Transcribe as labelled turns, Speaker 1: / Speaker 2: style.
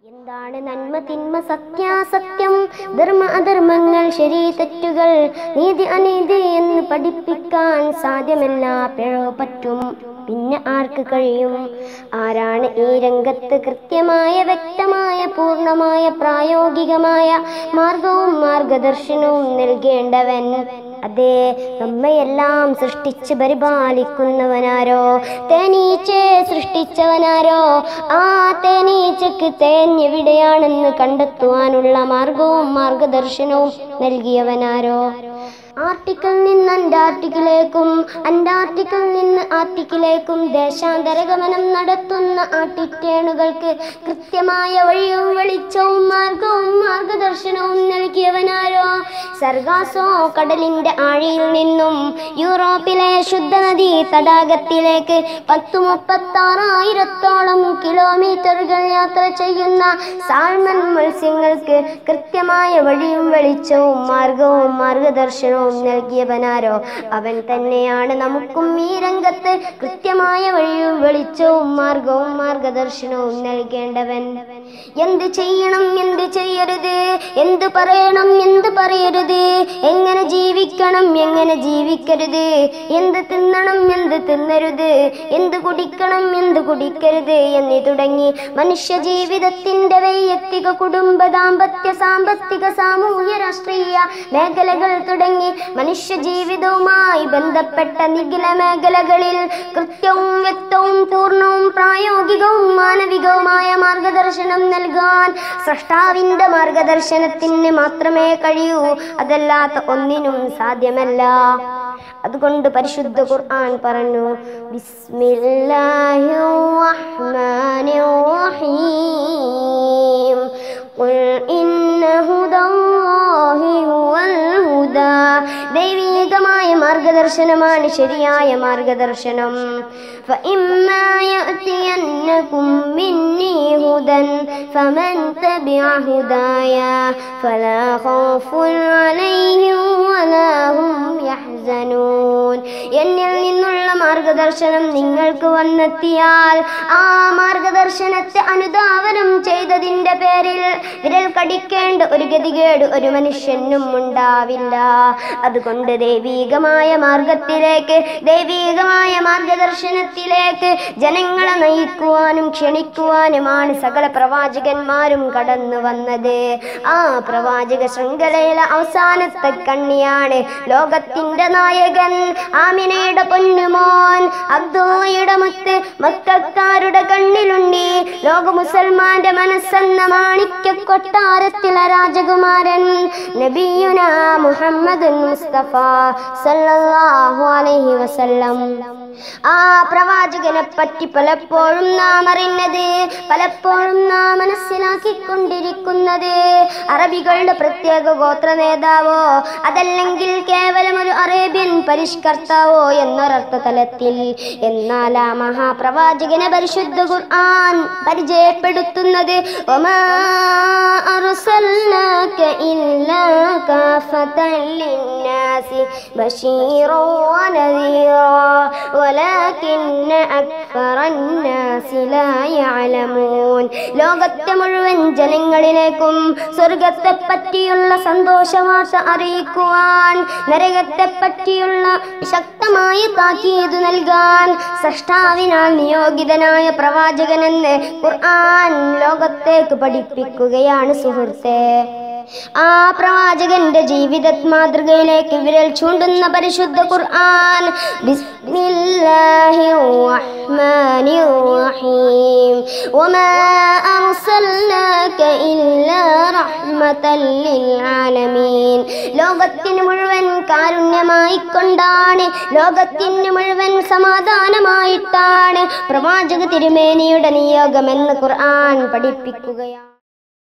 Speaker 1: എന്താണ് നന്മ തിന്മ സത്യാസത്യം ധർമ്മ അധർമ്മങ്ങൾ ശരി തെറ്റുകൾ നീതി അനീതി എന്ന് പഠിപ്പിക്കാൻ സാധ്യമല്ല പിഴവ് പറ്റും പിന്നെ ആർക്ക് കഴിയും ആരാണ് ഈ രംഗത്ത് കൃത്യമായ വ്യക്തമായ പൂർണ്ണമായ പ്രായോഗികമായ മാർഗവും മാർഗദർശനവും നൽകേണ്ടവൻ അതെ നമ്മയെല്ലാം സൃഷ്ടിച്ച് പരിപാലിക്കുന്നവനാരോ തേനീച്ചയെ സൃഷ്ടിച്ചവനാരോ ആ തേനീച്ചക്ക് തേഞ്ഞെവിടെയാണെന്ന് കണ്ടെത്തുവാനുള്ള മാർഗവും മാർഗദർശനവും നൽകിയവനാരോ ആർട്ടിക്കിൽ നിന്ന് അന്റാർട്ടിക്കിലേക്കും അന്റാർട്ടിക്കിൽ നിന്ന് ആർട്ടിക്കിലേക്കും ദേശാന്തര ഗമനം നടത്തുന്ന ആട്ടിറ്റേണുകൾക്ക് കൃത്യമായ വഴിയും വെളിച്ചവും മാർഗവും മാർഗദർശനവും നൽകിയവനാരോ സർഗാസോ കടലിന്റെ ആഴിയിൽ നിന്നും യൂറോപ്പിലെ ശുദ്ധനദി തടാകത്തിലേക്ക് പത്തു മുപ്പത്താറായിരത്തോളം കിലോമീറ്ററുകൾ യാത്ര ചെയ്യുന്ന സാൽമൺ മത്സ്യങ്ങൾക്ക് കൃത്യമായ വഴിയും വെളിച്ചവും മാർഗവും മാർഗദർശനവും നൽകിയവനാരോ അവൻ തന്നെയാണ് നമുക്കും ഈ രംഗത്ത് കൃത്യമായ വഴിയും വെളിച്ചവും മാർഗവും മാർഗദർശനവും നൽകേണ്ടവൻ എന്ത് ചെയ്യണം എന്ത് ചെയ്യരുത് എന്ത് പറയണം എന്ത് പറയരുത് എങ്ങനെ ജീവിക്കണം എങ്ങനെ ജീവിക്കരുത് എന്ത് തിന്നണം എന്ത് തിന്നരുത് എന്ത് കുടിക്കണം എന്ത് കുടിക്കരുത് എന്നീ തുടങ്ങി മനുഷ്യ ജീവിതത്തിന്റെ വൈയക്തിക കുടുംബ ദാമ്പത്യ സാമ്പത്തിക സാമൂഹ്യ രാഷ്ട്രീയ മേഖലകൾ തുടങ്ങി മനുഷ്യ ജീവിതവുമായി ബന്ധപ്പെട്ട നിഖില മേഖലകളിൽ കൃത്യവും വ്യക്തവും പൂർണ്ണവും പ്രായോഗികവും മാനവികവുമായ മാർഗദർശനം നൽകാൻ സൃഷ്ടാവിന്റെ മാർഗദർശനത്തിന് മാത്രമേ കഴിയൂ അതല്ലാത്ത ഒന്നിനും സാധ്യമല്ല അതുകൊണ്ട് പരിശുദ്ധ ഖുർആൻ പറഞ്ഞു ബിസ്മില്ലാഹിർ റഹ്മാനിർ റഹീം ഖുൽ ഇന്ന ഹുദല്ലാഹി ഹുവൽ ഹുദാ ദൈവികമായ മാർഗദർശനമാണ് ശരിയായ മാർഗദർശനം فإما يأتينكم مني هدى فمن تبع هدايا فلا خوف عليهم ولا هم يحزنون എന്നിൽ നിന്നുള്ള മാർഗദർശനം നിങ്ങൾക്ക് വന്നെത്തിയാൽ ആ മാർഗദർശനത്തെ അനുധാവനം ചെയ്തതിന്റെ പേരിൽ വിരൽ കടിക്കേണ്ട ഒരു ഗതികേട് ഒരു മനുഷ്യനും ഉണ്ടാവില്ല അതുകൊണ്ട് ദൈവീകമായ മാർഗത്തിലേക്ക് ദൈവീകമായ മാർഗദർശനത്തിലേക്ക് ജനങ്ങളെ നയിക്കുവാനും ക്ഷണിക്കുവാനുമാണ് സകല പ്രവാചകന്മാരും കടന്നു വന്നത് ആ പ്രവാചക ശൃംഖലയിലെ അവസാനത്തെ കണ്ണിയാണ് ലോകത്തിന്റെ നായകൻ ആമിനയുടെ പൊന്നുമോൻ അബ്ദുള്ളയുടെ മുത്ത് മക്കക്കാരുടെ കണ്ണിലുണ്ടി ലോക മുസൽമാന്റെ മനസ്സെന്ന മാണിക്യ കൊട്ടാരത്തിലെ രാജകുമാരൻ നബിയുന മുഹമ്മദ് മുസ്തഫ സല്ലല്ലാഹു അലൈഹി വസല്ലം ആ പ്രവാചകനെ പറ്റി പലപ്പോഴും നാം അറിഞ്ഞത് പലപ്പോഴും നാം മനസ്സിലാക്കിക്കൊണ്ടിരിക്കുന്നത് അറബികളുടെ പ്രത്യേക ഗോത്ര നേതാവോ അതല്ലെങ്കിൽ കേവലം ഒരു അറേബ്യൻ പരിഷ്കർത്താവോ എന്നൊരർത്ഥ തലത്തിൽ എന്നാൽ ആ മഹാപ്രവാചകനെ പരിശുദ്ധ ഖുർആൻ പരിചയപ്പെടുത്തുന്നത് ഒമാ അർസൽനാക ഇല്ലാ കാഫതൻ ലിന്നാസി ബശീറൻ വനദീറാ ولكن أكثر الناس لا يعلمون ലോകത്തെ മുഴുവൻ ജനങ്ങളിലേക്കും സ്വർഗത്തെ പറ്റിയുള്ള സന്തോഷവാർത്ത അറിയിക്കുവാൻ നരകത്തെ പറ്റിയുള്ള ശക്തമായ താക്കീത് നൽകാൻ സൃഷ്ടാവിനാൽ നിയോഗിതനായ പ്രവാചകനെന്ന് ഖുർആൻ ലോകത്തേക്ക് പഠിപ്പിക്കുകയാണ് സുഹൃത്തെ ആ പ്രവാചകന്റെ ജീവിത മാതൃകയിലേക്ക് വിരൽ ചൂണ്ടുന്ന പരിശുദ്ധ ഖുർആൻ ബിസ്മില്ലാഹിർ റഹ്മാനിർ റഹീം വമാ അർസൽനാക ഇല്ലാ റഹ്മതൻ ലിൽ ആലമീൻ ലോകത്തിന് മുഴുവൻ കാരുണ്യമായി കൊണ്ടാണ് ലോകത്തിന് മുഴുവൻ സമാധാനമായിട്ടാണ് പ്രവാചക തിരുമേനിയുടെ നിയോഗമെന്ന് ഖുർആൻ പഠിപ്പിക്കുകയാണ്